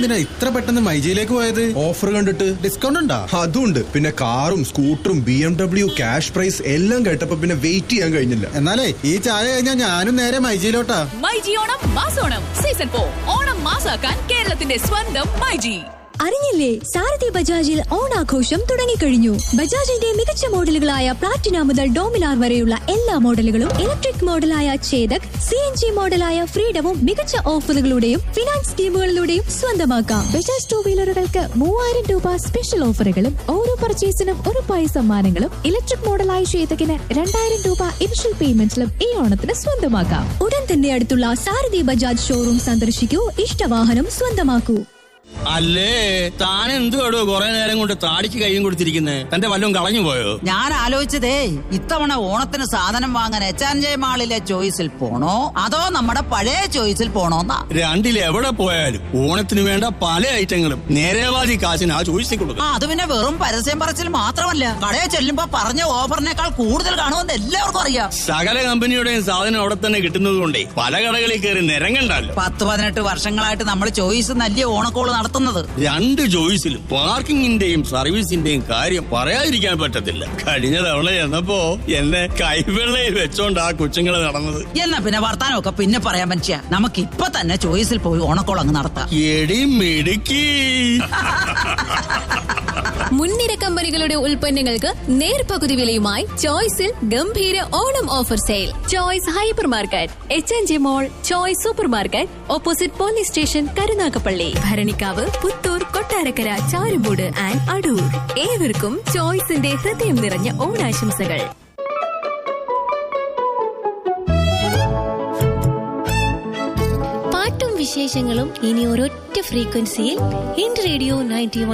എന്തിനാ ഇത്ര പെട്ടെന്ന് മൈജിയിലേക്ക് പോയത് ഓഫർ കണ്ടിട്ട് ഡിസ്കൗണ്ട് ഉണ്ടോ അതുണ്ട് പിന്നെ കാറും സ്കൂട്ടറും B M W cash prize എല്ലാം കേട്ടപ്പോ പിന്നെ വെയിറ്റ് ചെയ്യാൻ കഴിഞ്ഞില്ല എന്നാലേ ഈ ചായ കഴിഞ്ഞാൽ ഞാനും നേരെ മൈജിയിലോട്ടാ മൈജി ഓണം മാസോണം സീസൺ ഫോർ ഓണം മാസാക്കാൻ കേരളത്തിന്റെ സ്വന്തം മൈജി അറിഞ്ഞില്ലേ സാരഥി ബജാജിൽ ഓണാഘോഷം തുടങ്ങിക്കഴിഞ്ഞു ബജാജിന്റെ മികച്ച മോഡലുകളായ പ്ലാറ്റിന മുതൽ ഡോമിനാർ വരെയുള്ള എല്ലാ മോഡലുകളും ഇലക്ട്രിക് മോഡലായ ചേതക് സി എൻ ജി മോഡലായ ഫ്രീഡവും മികച്ച ഓഫറുകളുടെയും ഫിനാൻസ് സ്കീമുകളിലൂടെയും സ്വന്തമാക്കാം ബജാജ് ടൂ വീലറുകൾക്ക് മൂവായിരം രൂപ സ്പെഷ്യൽ ഓഫറുകളും ഓരോ പർച്ചേസിനും ഉറപ്പായ സമ്മാനങ്ങളും ഇലക്ട്രിക് മോഡലായ ശ്വേതകിന് രണ്ടായിരം രൂപ ഇനിഷ്യൽ പേയ്മെന്റിലും ഈ ഓണത്തിന് സ്വന്തമാക്കാം ഉടൻ തന്നെ അടുത്തുള്ള സാരഥി ബജാജ് ഷോറൂം സന്ദർശിക്കൂ ഇഷ്ടവാഹനം സ്വന്തമാക്കൂ അല്ലേ താൻ എന്തുവാടോ കുറെ നേരം കൊണ്ട് താടിക്ക് കൈയും കൊടുത്തിരിക്കുന്നേ തന്റെ വല്ലതും കളഞ്ഞു പോയോ ഞാൻ ആലോചിച്ചതേ ഇത്തവണ ഓണത്തിന് സാധനം വാങ്ങാൻ എച്ച് ആൻഡ് ജെ മാളിലെ ചോയ്സിൽ പോണോ അതോ നമ്മുടെ പഴയ ചോയ്സിൽ പോണോന്നാ രണ്ടിൽ എവിടെ പോയാലും ഓണത്തിന് വേണ്ട പല ഐറ്റങ്ങളും നേരേവാദി കാശിന് ആ ചോദിച്ചു ആ കൊടുക്കും അത് പിന്നെ വെറും പരസ്യം പറച്ചിൽ മാത്രമല്ല കടയിൽ ചെല്ലുമ്പോ പറഞ്ഞ ഓഫറിനേക്കാൾ കൂടുതൽ കാണുമെന്ന് എല്ലാവർക്കും അറിയാം സകല കമ്പനിയുടെയും സാധനം അവിടെ തന്നെ കിട്ടുന്നത് കൊണ്ടേ പല കടകളിൽ കയറി നിരങ്ങണ്ടല്ലോ പത്ത് പതിനെട്ട് വർഷങ്ങളായിട്ട് നമ്മൾ ചോയ്സ് നല്ല ഓണക്കോള് നടത്തുന്നത് രണ്ട് ചോയ്സിലും പാർക്കിങ്ങിന്റെയും സർവീസിന്റെയും കാര്യം പറയാതിരിക്കാൻ പറ്റത്തില്ല കഴിഞ്ഞ തവണ ചെന്നപ്പോ എന്നെ കൈവെള്ളയിൽ വെച്ചോണ്ട് ആ കൊച്ചുങ്ങള് നടന്നത് എന്നാ പിന്നെ വർത്താനമൊക്കെ പിന്നെ പറയാൻ പറ്റിയ നമുക്ക് ഇപ്പൊ തന്നെ ചോയ്സിൽ പോയി ഓണക്കോൾ അങ്ങ് നടത്താം എടി മിടുക്കി മുൻനിര കമ്പനികളുടെ ഉൽപ്പന്നങ്ങൾക്ക് നേർപകുതി വിലയുമായി ചോയ്സിൽ ഗംഭീര Onam offer sale choice hypermarket H N G mall choice supermarket opposite police station Karunagappally Bharanikkavu Puthur Kottarakkara Charummoodu and Adoor ഏവർക്കും ചോയ്സിന്റെ ഹൃദയം നിറഞ്ഞ ഓണാശംസകൾ പാട്ടും വിശേഷങ്ങളും ഇനി ഒരൊറ്റ ഫ്രീക്വൻസിയിൽ ഇൻ റേഡിയോ നയൻറ്റി